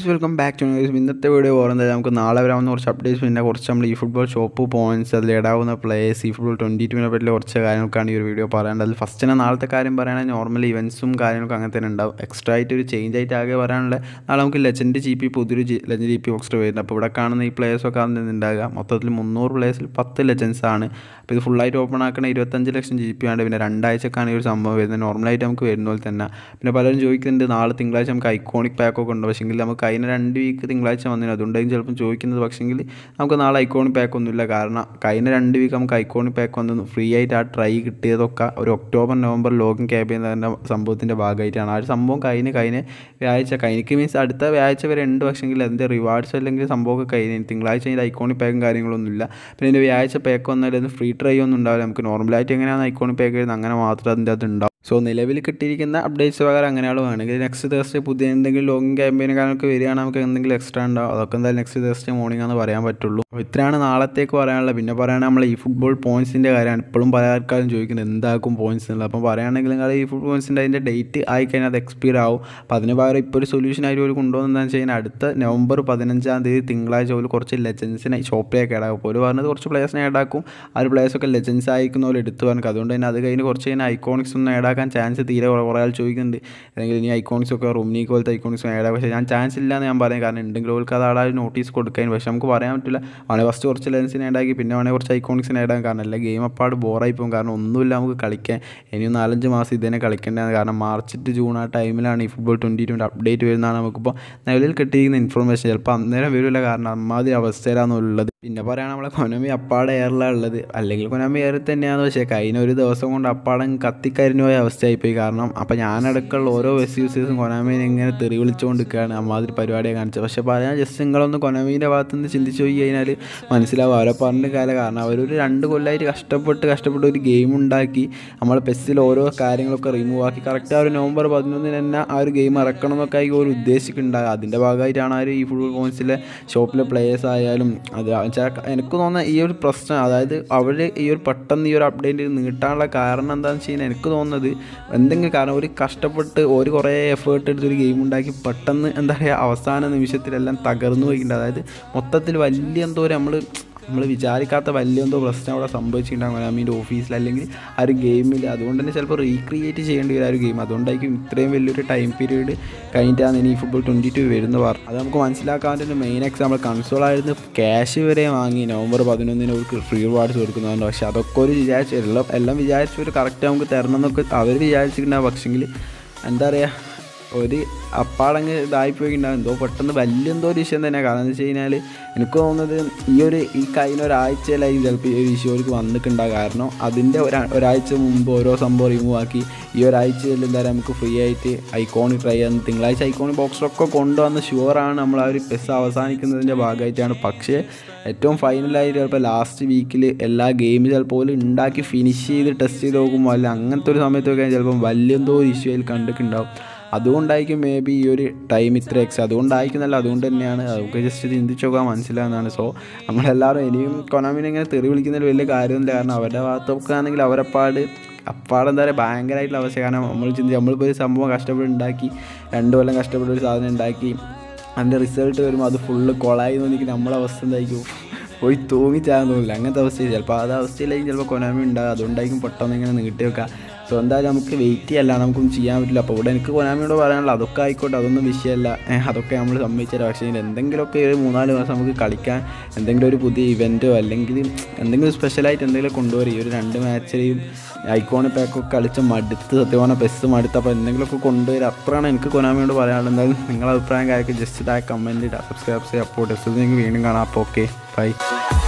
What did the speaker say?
guys welcome back to guys ഇന്നത്തെ video പറയുന്നത് നമുക്ക് നാളെ വരാവുന്ന കുറച്ച് അപ്ഡേറ്റ്സ് പിന്നെ കുറച്ച് നമ്മൾ ഈ ഫുട്ബോൾ ഷോപ്പ് പോയിന്റ്സ് അതിൽ ഇടാവുന്ന പ്ലേയേഴ്സ് ഈ ഫുട്ബോൾ ട്വൻറ്റി ടുവിനെ പറ്റിയുള്ള കുറച്ച് കാര്യങ്ങൾക്കാണ് ഈ ഒരു വീഡിയോ പറയേണ്ടത് അതിൽ ഫസ്റ്റ് തന്നെ നാളത്തെ കാര്യം പറയുകയാണെങ്കിൽ നോർമൽ ഇവൻസും കാര്യങ്ങളൊക്കെ അങ്ങനെ തന്നെ ഉണ്ടാവും എക്സ്ട്രാ ആയിട്ട് ഒരു ചേഞ്ച് ആയിട്ട് ആകെ പറയാനുള്ള നാളെ നമുക്ക് ലെജൻഡ് ജി പി പുതിയൊരു ലെജൻഡ് ജി പി ബോക്സ്റ്റർ വരുന്നത് അപ്പോൾ ഇവിടെ കാണുന്ന ഈ പ്ലേയേഴ്സൊക്കെ ആണ് ഉണ്ടാകുക മൊത്തത്തിൽ മുന്നൂറ് പ്ലേയേഴ്സിൽ പത്ത് ലെജൻസ് ആണ് അപ്പോൾ ഇത് ഫുള്ളായിട്ട് ഓപ്പൺ ആക്കണ ഇരുപത്തഞ്ച് ലക്ഷം ജി പി ആണ് പിന്നെ രണ്ടാഴ്ചക്കാണ് ഈ ഒരു സംഭവം വരുന്നത് നോർമലായിട്ട് നമുക്ക് വരുന്ന പോലെ തന്നെ പിന്നെ പലരും ചോദിക്കുന്നുണ്ട് നാളെ തിങ്കളാഴ്ച നമുക്ക് ഐക്കോണിക് പാക്കൊക്കെ ഉണ്ട് പക്ഷേങ്കിൽ നമുക്ക് കഴിഞ്ഞ രണ്ട് വീക്ക് തിങ്കളാഴ്ച വന്നിന് അതുകൊണ്ടായിരിക്കും ചിലപ്പം ചോദിക്കുന്നത് പക്ഷേങ്കിൽ നമുക്ക് നാളെ ഐക്കോണിക് പാക്ക് ഒന്നുമില്ല കാരണം കഴിഞ്ഞ രണ്ട് വീക്ക് നമുക്ക് ഐക്കോണിക് പാക്ക് വന്ന് ഫ്രീ ആയിട്ട് ആ ട്രൈ കിട്ടിയതൊക്കെ ഒരു ഒക്ടോബർ നവംബർ ലോഗിൻ ക്യാബ് ചെയ്യുന്നതിൻ്റെ സംഭവത്തിൻ്റെ ഭാഗമായിട്ടാണ് ആ ഒരു സംഭവം കഴിഞ്ഞ് കഴിഞ്ഞ വ്യാഴ്ച കഴിഞ്ഞക്ക് മീൻസ് അടുത്ത വ്യാഴ്ച വരെ ഉണ്ട് പക്ഷേങ്കിൽ അതിൻ്റെ റിവാർഡ്സ് അല്ലെങ്കിൽ സംഭവമൊക്കെ കഴിഞ്ഞ് തിങ്കളാഴ്ച അതിൻ്റെ ഐക്കോണിക് പാക്കും കാര്യങ്ങളൊന്നുമില്ല പിന്നെ ഇതിൻ്റെ വ്യാഴ്ച പാക്ക് വന്നാൽ അതിന് ഫ്രീ ട്രൈ ഒന്നും ഉണ്ടാവില്ല നമുക്ക് നോർമലായിട്ട് എങ്ങനെയാണ് ഐക്കോണിക് പാക്ക് വരുന്നത് അങ്ങനെ മാത്രം അതിൻ്റെ അത് ഉണ്ടാവും സോ നിലവിൽ കിട്ടിയിരിക്കുന്ന അപ്ഡേറ്റ്സ് പ്രകാരം അങ്ങനെയാണ് വേണമെങ്കിൽ നെക്സ്റ്റ് ദിവസം പുതിയ എന്തെങ്കിലും ലോങ് ക്യാമ്പയിൻ കാര്യങ്ങളൊക്കെ വരികയാണെങ്കിൽ നമുക്ക് എന്തെങ്കിലും എക്സ്ട്രാ ഉണ്ടാവും അതൊക്കെ എന്തായാലും നെക്സ്റ്റ് ദിവസത്തെ മോർണിംഗ് ആണെന്ന് പറയാൻ പറ്റുള്ളൂ അപ്പോൾ ഇത്രയാണ് നാളത്തേക്ക് പറയാനുള്ളത് പിന്നെ പറയുകയാണെങ്കിൽ നമ്മൾ ഈ ഫുട്ബോൾ പോയിന്റ്സിൻ്റെ കാര്യമാണ് ഇപ്പോഴും പല ആൾക്കാരും ചോദിക്കുന്നത് എന്താക്കും പോയിന്റ്സ് എന്നുള്ളത് അപ്പോൾ പറയുകയാണെങ്കിൽ നിങ്ങൾ ഈ ഫുട്ബോൾ പോയിന്റ്സിൻ്റെ അതിൻ്റെ ഡേറ്റ് ആയി കഴിഞ്ഞാൽ അത് എക്സ്പയർ ആവും അപ്പോൾ അതിന് പകരം ഇപ്പോൾ ഒരു സൊല്യൂഷൻ ആയിട്ട് ഒരു കൊണ്ടുവന്നതെന്ന് വെച്ച് കഴിഞ്ഞാൽ അടുത്ത നവംബർ പതിനഞ്ചാം തീയതി തിങ്കളാഴ്ച ഒരു കുറച്ച് ലെജൻസിനെ ഷോപ്പിലേക്ക് ഇടാക്കും അപ്പോൾ ഒരു പറഞ്ഞത് കുറച്ച് പ്ലേയേഴ്സിനെ ഇടാക്കും ആ ഒരു പ്ലേയേഴ്സൊക്കെ ലെജൻസ് അയക്കുന്ന പോലെ എടുത്തു പറഞ്ഞു അതുകൊണ്ട് തന്നെ അത് കഴിഞ്ഞ് കുറച്ച് കഴിഞ്ഞാൽ ഐക്കോണിക്സ് ഒന്നും ഇടാക്കാൻ ചാൻസ് തീരെ കുറേ കുറേ ആൾ ചോദിക്കുന്നുണ്ട് അല്ലെങ്കിൽ ഇനി ഐക്കോണിക്സ് ഒക്കെ റൂമിനിക്ക് പോലത്തെ ഐക്കോണിക്സ് ആഡ് പക്ഷേ ഞാൻ ചാൻസ് ഇല്ല എന്ന് ഞാൻ പറയും കാരണം ഉണ്ടെങ്കിൽ അവർക്ക് അത് ആടെ നോട്ടീസ് കൊടുക്കാൻ പക്ഷേ നമുക്ക് പറയാൻ പറ്റില്ല വേണമെങ്കിൽ ഫസ്റ്റ് കുറച്ച് ലെൻസിനെ ആഡാക്കി പിന്നെ വേണമെങ്കിൽ കുറച്ച് ഐക്കോണിക്സിനെ ആഡാൻ കാരണം അല്ല ഗെയിം അപ്പാട് ബോറായി പോകും കാരണം ഒന്നുമില്ല നമുക്ക് കളിക്കാൻ ഇനിയും നാലഞ്ച് മാസം ഇതിനെ കളിക്കേണ്ടതാണ് കാരണം മാർച്ച് ടു ജൂൺ ആ ടൈമിലാണ് ഈ ഫുട്ബോൾ ട്വൻറ്റി ട്വൻറ്റി അപ്ഡേറ്റ് വരുന്നതാണ് നമുക്കിപ്പോൾ നിലവിൽ കിട്ടിയിരിക്കുന്ന ഇൻഫർമേഷൻ ചിലപ്പോൾ അന്നേരം വരില്ല കാരണം അമ്മാതിരി അവസ്ഥയിലാണ് ഉള്ളത് പിന്നെ പറയുകയാണ് നമ്മളെ കൊനമി അപ്പാടെ എയറിലാണ് ഉള്ളത് അല്ലെങ്കിൽ കൊനമി എയറിൽ തന്നെയാണ് പക്ഷേ കഴിഞ്ഞ ഒരു ദിവസം കൊണ്ട് അപ്പാടം കത്തിക്കരിഞ്ഞു പോയ അവസ്ഥയായിപ്പോയി കാരണം അപ്പോൾ ഞാനടക്കമുള്ള ഓരോ വെസ് യൂസേഴ്സും കൊനാമീനെ ഇങ്ങനെ തെറി വിളിച്ചുകൊണ്ടിരിക്കുകയാണ് അമ്മാതിരി പരിപാടിയെ കാണിച്ചത് പക്ഷേ പറയാൻ ജസ്റ്റ് നിങ്ങളൊന്ന് കൊനാമീൻ്റെ ഭാഗത്ത് നിന്ന് ചിന്തിച്ച് പോയി കഴിഞ്ഞാൽ മനസ്സിലാവും അവരെ പറഞ്ഞ കാലം കാരണം അവരൊരു രണ്ട് കൊല്ലമായിട്ട് കഷ്ടപ്പെട്ട് കഷ്ടപ്പെട്ട് ഒരു ഗെയിം ഉണ്ടാക്കി നമ്മൾ പെസ്സിൽ ഓരോ കാര്യങ്ങളൊക്കെ റിമൂവ് ആക്കി കറക്റ്റ് ആ ഒരു നവംബർ പതിനൊന്നിന് തന്നെ ആ ഒരു ഗെയിം ഇറക്കണം എന്നൊക്കെ ആയി ഒരു ഉദ്ദേശിക്കുന്നുണ്ടാകുക അതിൻ്റെ ഭാഗമായിട്ടാണ് ആ ഒരു ഈ ഫുട്ബോൾ പോയിൻസിലെ ഷോപ്പിലെ പ്ലേയേഴ്സ് ആയാലും അത് വെച്ചാൽ എനിക്ക് തോന്നുന്ന ഈ ഒരു പ്രശ്നം അതായത് അവർ ഈ ഒരു പെട്ടെന്ന് ഈ ഒരു അപ്ഡേറ്റ് നീട്ടാനുള്ള കാരണം എന്താണെന്ന് വെച്ച് കഴിഞ്ഞാൽ എനിക്ക് തോന്നുന്നത് എന്തെങ്കിലും കാരണം ഒരു കഷ്ടപ്പെട്ട് ഒരു കുറേ എഫേർട്ട് എടുത്ത് ഒരു ഗെയിം ഉണ്ടാക്കി പെട്ടെന്ന് എന്താ പറയുക അവസാന നിമിഷത്തിലെല്ലാം തകർന്നു പോയിട്ടുണ്ട് അതായത് മൊത്തത്തിൽ വലിയ എന്തോ നമ്മൾ നമ്മൾ വിചാരിക്കാത്ത വലിയ എന്തോ പ്രശ്നം അവിടെ സംഭവിച്ചിട്ടുണ്ടാകും കൊനാമീൻ്റെ ഓഫീസിൽ അല്ലെങ്കിൽ ആ ഒരു ഗെയിമിൽ അതുകൊണ്ട് തന്നെ ചിലപ്പോൾ റീക്രിയേറ്റ് ചെയ്യേണ്ടി വരും ആ ഒരു ഗെയിം അതുകൊണ്ടായിരിക്കും ഇത്രയും വലിയൊരു ടൈം പീരീഡ് കഴിഞ്ഞിട്ടാണ് ഇനി ഈ ഫുട്ബോൾ ട്വൻറ്റി ടു വരുന്നത് പറഞ്ഞു അത് നമുക്ക് മനസ്സിലാക്കാൻ ഒരു മെയിൻ എക്സാമ്പിൾ കൺസോളായിരുന്നു ക്യാഷ് വരെ വാങ്ങി നവംബർ പതിനൊന്നിന് അവർക്ക് ഫ്രീ റിവാർഡ്സ് കൊടുക്കുന്നുണ്ട് പക്ഷേ അതൊക്കെ ഒരു വിചാരിച്ചു എല്ലാം എല്ലാം വിചാരിച്ചു ഒരു കറക്റ്റ് നമുക്ക് തരണം എന്നൊക്കെ അവർ വിചാരിച്ചിട്ടുണ്ടാകും പക്ഷെങ്കിൽ എന്താ പറയുക ഒരു അപ്പാടങ്ങ് ഇതായിപ്പോയിണ്ടാവും എന്തോ പെട്ടെന്ന് വലിയ എന്തോ ഒരു വിഷയം തന്നെ കാരണം എന്ന് വെച്ച് കഴിഞ്ഞാൽ എനിക്ക് തോന്നുന്നത് ഈ ഒരു ഈ കഴിഞ്ഞ ഒരാഴ്ചയിലായി ചിലപ്പോൾ ഈ ഒരു ഇഷ്യൂ അവർക്ക് വന്നിട്ടുണ്ടാകും കാരണം അതിൻ്റെ ഒരാ ഒരാഴ്ച മുമ്പ് ഓരോ സംഭവം റിമൂവ് ആക്കി ഈ ഒരാഴ്ചയിൽ എന്താ പറയുക നമുക്ക് ഫ്രീ ആയിട്ട് ഐക്കോണിക് ട്രൈ ചെയ്യാൻ തിങ്കളാഴ്ച ഐക്കോണിക് ബോക്സറൊക്കെ കൊണ്ടുവന്ന് ഷുവറാണ് നമ്മൾ ആ ഒരു പെസ് അവസാനിക്കുന്നതിൻ്റെ ഭാഗമായിട്ടാണ് പക്ഷേ ഏറ്റവും ഫൈനലായിട്ട് ചിലപ്പോൾ ലാസ്റ്റ് വീക്കിൽ എല്ലാ ഗെയിമും ചിലപ്പോൾ ഉണ്ടാക്കി ഫിനിഷ് ചെയ്ത് ടെസ്റ്റ് ചെയ്ത് നോക്കുമ്പോൾ അല്ല അങ്ങനത്തെ ഒരു സമയത്തൊക്കെ ചിലപ്പോൾ വലിയ എന്തോ ഒരു ഇഷ്യൂ അതിൽ കണ്ടിട്ടുണ്ടാവും അതുകൊണ്ടായിരിക്കും മേ ബി ഈ ഒരു ടൈം ഇത്ര എക്സ് അതുകൊണ്ടായിരിക്കുന്നല്ല അതുകൊണ്ട് തന്നെയാണ് നമുക്ക് ജസ്റ്റ് ചിന്തിച്ച് നോക്കാൻ മനസ്സിലാകുന്നതാണ് സോ നമ്മളെല്ലാവരും ഇനിയും കൊനാമിനെ ഇങ്ങനെ തെറി വിളിക്കുന്നതിൽ വലിയ കാര്യമൊന്നുമില്ല കാരണം അവരുടെ ഭാഗത്തൊക്കെ ആണെങ്കിൽ അവരെപ്പാട് അപ്പാടെ എന്താ പറയുക ഭയങ്കരമായിട്ടുള്ള അവസ്ഥ കാരണം നമ്മൾ ചിന്തിച്ച് നമ്മളിപ്പോൾ ഒരു സംഭവം കഷ്ടപ്പെട്ട് ഉണ്ടാക്കി രണ്ട് കൊല്ലം കഷ്ടപ്പെട്ട് ഒരു സാധനം ഉണ്ടാക്കി അതിൻ്റെ റിസൾട്ട് വരുമ്പോൾ അത് ഫുള്ള് കൊളായി തോന്നിക്ക് നമ്മളെ അവസ്ഥ എന്തായിരിക്കും പോയി തൂങ്ങിച്ചാകാൻ തോന്നില്ല അങ്ങനത്തെ അവസ്ഥയിൽ ചിലപ്പോൾ ആ അവസ്ഥയിലായിരിക്കും ചിലപ്പോൾ കൊനാമി ഉണ്ടാകുക അതുകൊണ്ടായിരിക്കും പെട്ടെന്ന് ഇങ്ങനെ നീട്ടി വെക്കുക സോ എന്തായാലും നമുക്ക് വെയിറ്റ് ചെയ്യല്ല നമുക്കൊന്നും ചെയ്യാൻ പറ്റില്ല അപ്പോൾ ഇവിടെ എനിക്ക് കൊനാമിയോട് പറയാനുള്ള അതൊക്കെ ആയിക്കോട്ടെ അതൊന്നും വിഷയമല്ല അതൊക്കെ നമ്മൾ സമ്മതിച്ചത് പക്ഷേ എന്തെങ്കിലുമൊക്കെ ഒരു മൂന്നാല് മാസം നമുക്ക് കളിക്കാൻ എന്തെങ്കിലും ഒരു പുതിയ ഇവൻറ്റോ അല്ലെങ്കിൽ എന്തെങ്കിലും സ്പെഷ്യലായിട്ട് എന്തെങ്കിലും കൊണ്ടുവരും ഈ ഒരു രണ്ട് മാച്ചിലെയും ഐക്കോണിക് പാക്കൊക്കെ കളിച്ച് മടുത്ത് സത്യമാണ് പെസ് മടുത്ത് അപ്പോൾ എന്തെങ്കിലുമൊക്കെ കൊണ്ടുവരും അത്രയാണ് എനിക്ക് കൊനാമിയോട് പറയാനുള്ളത് എന്തായാലും നിങ്ങളുടെ അഭിപ്രായം കാര്യമൊക്കെ ജസ്റ്റ് ആ കമൻറ്റ് സബ്സ്ക്രൈബ് ചെയ്യുക അപ്പോൾ ടെസ്റ്റ് നിങ്ങൾക്ക് വീണ്ടും കാണാം അപ്പോൾ ഓക്കെ ബൈ